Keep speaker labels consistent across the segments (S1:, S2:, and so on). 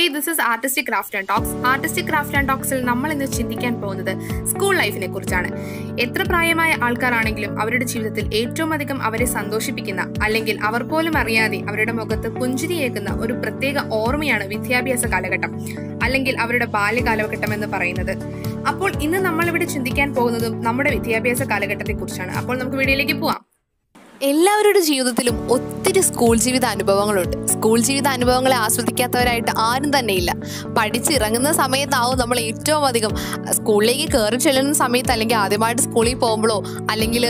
S1: this is artistic craft and talks artistic craft and ടോക്സിൽ നമ്മൾ ഇന്ന് ചിന്തിക്കാൻ പോകുന്നത് സ്കൂൾ ലൈഫിനെ കുറിച്ചാണ് എത്ര പ്രായമായ ആൾക്കാരാണെങ്കിലും അവരുടെ ജീവിതത്തിൽ ഏറ്റവും അധികം അവരെ സന്തോഷിപ്പിക്കുന്ന അല്ലെങ്കിൽ അവർ പോലും അറിയാതെ അവരുടെ മുഖത്ത് പുഞ്ചിരിയേക്കുന്ന ഒരു പ്രത്യേക ഓർമ്മയാണ് വിദ്യാഭ്യാസ കാലഘട്ടം അല്ലെങ്കിൽ അവരുടെ ബാല്യകാലഘട്ടം എന്ന് പറയുന്നത് അപ്പോൾ ഇന്ന് നമ്മൾ ഇവിടെ ചിന്തിക്കാൻ പോകുന്നതും നമ്മുടെ വിദ്യാഭ്യാസ കാലഘട്ടത്തെ കുറിച്ചാണ് അപ്പോൾ നമുക്ക് വീഡിയോയിലേക്ക് പോവാം
S2: എല്ലാവരുടെ ജീവിതത്തിലും ഒത്തിരി സ്കൂൾ ജീവിത അനുഭവങ്ങളുണ്ട് സ്കൂൾ ജീവിത അനുഭവങ്ങളെ ആസ്വദിക്കാത്തവരായിട്ട് ആരും തന്നെ ഇല്ല പഠിച്ചിറങ്ങുന്ന സമയത്താവും നമ്മൾ ഏറ്റവും അധികം സ്കൂളിലേക്ക് കയറി ചെല്ലുന്ന സമയത്ത് അല്ലെങ്കിൽ ആദ്യമായിട്ട് സ്കൂളിൽ പോകുമ്പോഴോ അല്ലെങ്കിൽ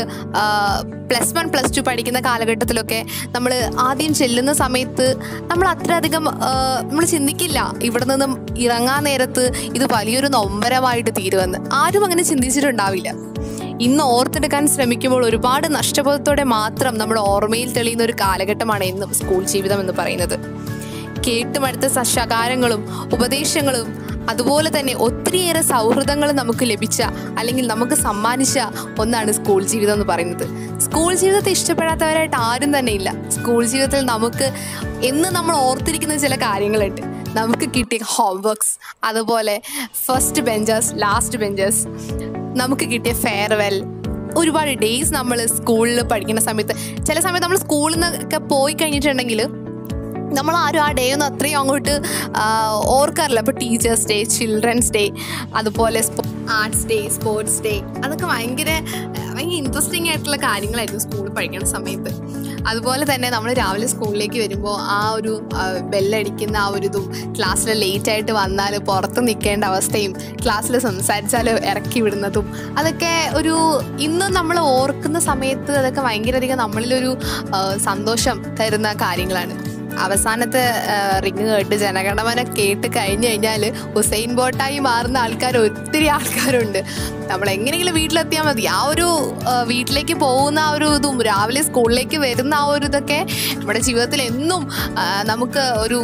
S2: പ്ലസ് വൺ പ്ലസ് ടു പഠിക്കുന്ന കാലഘട്ടത്തിലൊക്കെ നമ്മൾ ആദ്യം ചെല്ലുന്ന സമയത്ത് നമ്മൾ അത്രയധികം നമ്മൾ ചിന്തിക്കില്ല ഇവിടെ നിന്നും ഇറങ്ങാൻ നേരത്ത് ഇത് വലിയൊരു നൊമ്പരമായിട്ട് തീരുമെന്ന് ആരും അങ്ങനെ ചിന്തിച്ചിട്ടുണ്ടാവില്ല ഇന്ന് ഓർത്തെടുക്കാൻ ശ്രമിക്കുമ്പോൾ ഒരുപാട് നഷ്ടബോധത്തോടെ മാത്രം നമ്മുടെ ഓർമ്മയിൽ തെളിയുന്ന ഒരു കാലഘട്ടമാണ് എന്നും സ്കൂൾ ജീവിതം എന്ന് പറയുന്നത് കേട്ടുമടുത്ത സശകാരങ്ങളും ഉപദേശങ്ങളും അതുപോലെ തന്നെ ഒത്തിരിയേറെ സൗഹൃദങ്ങൾ നമുക്ക് ലഭിച്ച അല്ലെങ്കിൽ നമുക്ക് സമ്മാനിച്ച ഒന്നാണ് സ്കൂൾ ജീവിതം എന്ന് പറയുന്നത് സ്കൂൾ ജീവിതത്തെ ഇഷ്ടപ്പെടാത്തവരായിട്ട് ആരും തന്നെ ഇല്ല സ്കൂൾ ജീവിതത്തിൽ നമുക്ക് എന്ന് നമ്മൾ ഓർത്തിരിക്കുന്ന ചില കാര്യങ്ങളുണ്ട് നമുക്ക് കിട്ടിയ ഹോംവർക്സ് അതുപോലെ ഫസ്റ്റ് ബെഞ്ചേഴ്സ് ലാസ്റ്റ് ബെഞ്ചേഴ്സ് നമുക്ക് കിട്ടിയ ഫെയർവെൽ ഒരുപാട് ഡേയ്സ് നമ്മൾ സ്കൂളിൽ പഠിക്കുന്ന സമയത്ത് ചില സമയത്ത് നമ്മൾ സ്കൂളിൽ നിന്നൊക്കെ പോയി കഴിഞ്ഞിട്ടുണ്ടെങ്കിൽ നമ്മൾ ആരും ആ ഡേ ഒന്നും അത്രയും അങ്ങോട്ട് ഓർക്കാറില്ല ഇപ്പോൾ ടീച്ചേഴ്സ് ഡേ ചിൽഡ്രൻസ് ഡേ അതുപോലെ ആർട്സ് ഡേ സ്പോർട്സ് ഡേ അതൊക്കെ ഭയങ്കര ഭയങ്കര ഇൻട്രസ്റ്റിംഗ് ആയിട്ടുള്ള കാര്യങ്ങളായിരുന്നു സ്കൂളിൽ പഠിക്കുന്ന സമയത്ത് അതുപോലെ തന്നെ നമ്മൾ രാവിലെ സ്കൂളിലേക്ക് വരുമ്പോൾ ആ ഒരു ബെല്ലടിക്കുന്ന ആ ഒരു ഇതും ക്ലാസ്സിൽ ലേറ്റ് ആയിട്ട് വന്നാൽ പുറത്ത് നിൽക്കേണ്ട അവസ്ഥയും ക്ലാസ്സിൽ സംസാരിച്ചാൽ ഇറക്കി വിടുന്നതും അതൊക്കെ ഒരു ഇന്നും നമ്മൾ ഓർക്കുന്ന സമയത്ത് അതൊക്കെ ഭയങ്കര അധികം നമ്മളിലൊരു സന്തോഷം തരുന്ന കാര്യങ്ങളാണ് അവസാനത്തെ റിങ് കേട്ട് ജനഗണമന കേട്ട് കഴിഞ്ഞു കഴിഞ്ഞാൽ ഹുസൈൻ ബോട്ടായി മാറുന്ന ആൾക്കാർ ഒത്തിരി ആൾക്കാരുണ്ട് നമ്മൾ എങ്ങനെയെങ്കിലും വീട്ടിലെത്തിയാൽ മതി ആ ഒരു വീട്ടിലേക്ക് പോകുന്ന ആ ഒരു ഇതും രാവിലെ സ്കൂളിലേക്ക് വരുന്ന ആ ഒരു ഇതൊക്കെ നമ്മുടെ ജീവിതത്തിൽ എന്നും നമുക്ക് ഒരു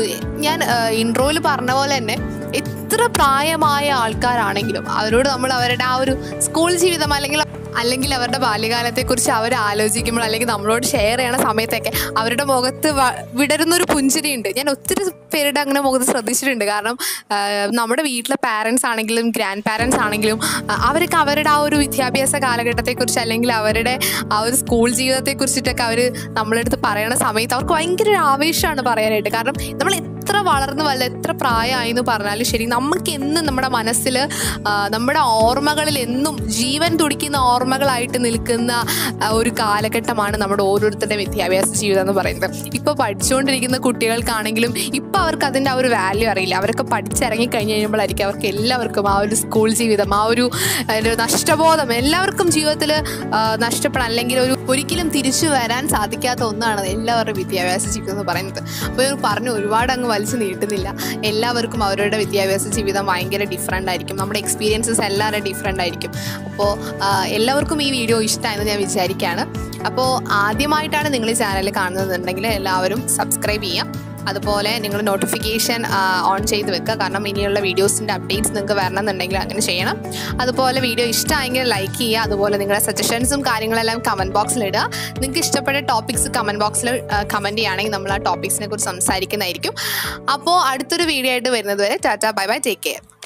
S2: ഞാൻ ഇൻട്രോയിൽ പറഞ്ഞ പോലെ തന്നെ എത്ര പ്രായമായ ആൾക്കാരാണെങ്കിലും അവരോട് നമ്മൾ അവരുടെ ആ ഒരു സ്കൂൾ ജീവിതം അല്ലെങ്കിൽ അല്ലെങ്കിൽ അവരുടെ ബാല്യകാലത്തെക്കുറിച്ച് അവർ ആലോചിക്കുമ്പോൾ അല്ലെങ്കിൽ നമ്മളോട് ഷെയർ ചെയ്യണ സമയത്തൊക്കെ അവരുടെ മുഖത്ത് വിടരുന്നൊരു പുഞ്ചിരിയുണ്ട് ഞാൻ ഒത്തിരി പേരുടെ അങ്ങനെ മുഖത്ത് ശ്രദ്ധിച്ചിട്ടുണ്ട് കാരണം നമ്മുടെ വീട്ടിലെ പാരൻസ് ആണെങ്കിലും ഗ്രാൻഡ് പാരൻസ് ആണെങ്കിലും അവർക്ക് അവരുടെ ആ ഒരു വിദ്യാഭ്യാസ കാലഘട്ടത്തെക്കുറിച്ച് അല്ലെങ്കിൽ അവരുടെ ആ ഒരു സ്കൂൾ ജീവിതത്തെക്കുറിച്ചിട്ടൊക്കെ അവർ നമ്മളെടുത്ത് പറയണ സമയത്ത് അവർക്ക് ഭയങ്കര ഒരു ആവേശമാണ് പറയാനായിട്ട് കാരണം നമ്മൾ എത്ര വളർന്നു വല്ല എത്ര പ്രായമായി എന്ന് പറഞ്ഞാലും ശരി നമുക്ക് എന്നും നമ്മുടെ മനസ്സിൽ നമ്മുടെ ഓർമ്മകളിൽ എന്നും ജീവൻ തുടിക്കുന്ന ഓർമ്മകളായിട്ട് നിൽക്കുന്ന ഒരു കാലഘട്ടമാണ് നമ്മുടെ ഓരോരുത്തരുടെ വിദ്യാഭ്യാസ ജീവിതം എന്ന് പറയുന്നത് ഇപ്പോൾ പഠിച്ചുകൊണ്ടിരിക്കുന്ന കുട്ടികൾക്കാണെങ്കിലും ഇപ്പോൾ അവർക്ക് അതിൻ്റെ ആ ഒരു വാല്യൂ അറിയില്ല അവരൊക്കെ പഠിച്ചിറങ്ങി കഴിഞ്ഞ് കഴിയുമ്പോഴായിരിക്കും അവർക്ക് എല്ലാവർക്കും ആ ഒരു സ്കൂൾ ജീവിതം ആ ഒരു നഷ്ടബോധം എല്ലാവർക്കും ജീവിതത്തിൽ നഷ്ടപ്പെടാൻ അല്ലെങ്കിൽ ഒരു ഒരിക്കലും തിരിച്ചു വരാൻ സാധിക്കാത്ത ഒന്നാണ് എല്ലാവരുടെ വിദ്യാഭ്യാസ ജീവിതം എന്ന് പറയുന്നത് അപ്പോൾ പറഞ്ഞു ഒരുപാട് അങ്ങ് വലിച്ചു നീട്ടുന്നില്ല എല്ലാവർക്കും അവരുടെ വിദ്യാഭ്യാസ ജീവിതം ഭയങ്കര ഡിഫറെൻ്റ് ആയിരിക്കും നമ്മുടെ എക്സ്പീരിയൻസസ് എല്ലാവരും ഡിഫറെൻ്റ് ആയിരിക്കും അപ്പോൾ എല്ലാവർക്കും ഈ വീഡിയോ ഇഷ്ടമായെന്ന് ഞാൻ വിചാരിക്കുകയാണ് അപ്പോൾ ആദ്യമായിട്ടാണ് നിങ്ങൾ ഈ ചാനൽ കാണുന്നതെന്നുണ്ടെങ്കിൽ എല്ലാവരും സബ്സ്ക്രൈബ് ചെയ്യാം അതുപോലെ നിങ്ങൾ നോട്ടിഫിക്കേഷൻ ഓൺ ചെയ്ത് വെക്കുക കാരണം ഇനിയുള്ള വീഡിയോസിൻ്റെ അപ്ഡേറ്റ്സ് നിങ്ങൾക്ക് വരണമെന്നുണ്ടെങ്കിൽ അങ്ങനെ ചെയ്യണം അതുപോലെ വീഡിയോ ഇഷ്ടമായെങ്കിൽ ലൈക്ക് ചെയ്യുക അതുപോലെ നിങ്ങളുടെ സജഷൻസും കാര്യങ്ങളെല്ലാം കമൻറ്റ് ബോക്സിൽ ഇടുക നിങ്ങൾക്ക് ഇഷ്ടപ്പെട്ട ടോപ്പിക്സ് കമൻറ്റ് ബോക്സിൽ കമൻറ്റ് ചെയ്യുകയാണെങ്കിൽ നമ്മൾ ആ ടോപ്പിക്സിനെ കുറിച്ച് സംസാരിക്കുന്നതായിരിക്കും അപ്പോൾ അടുത്തൊരു വീഡിയോ ആയിട്ട് വരുന്നത് വരെ tata bye bye take care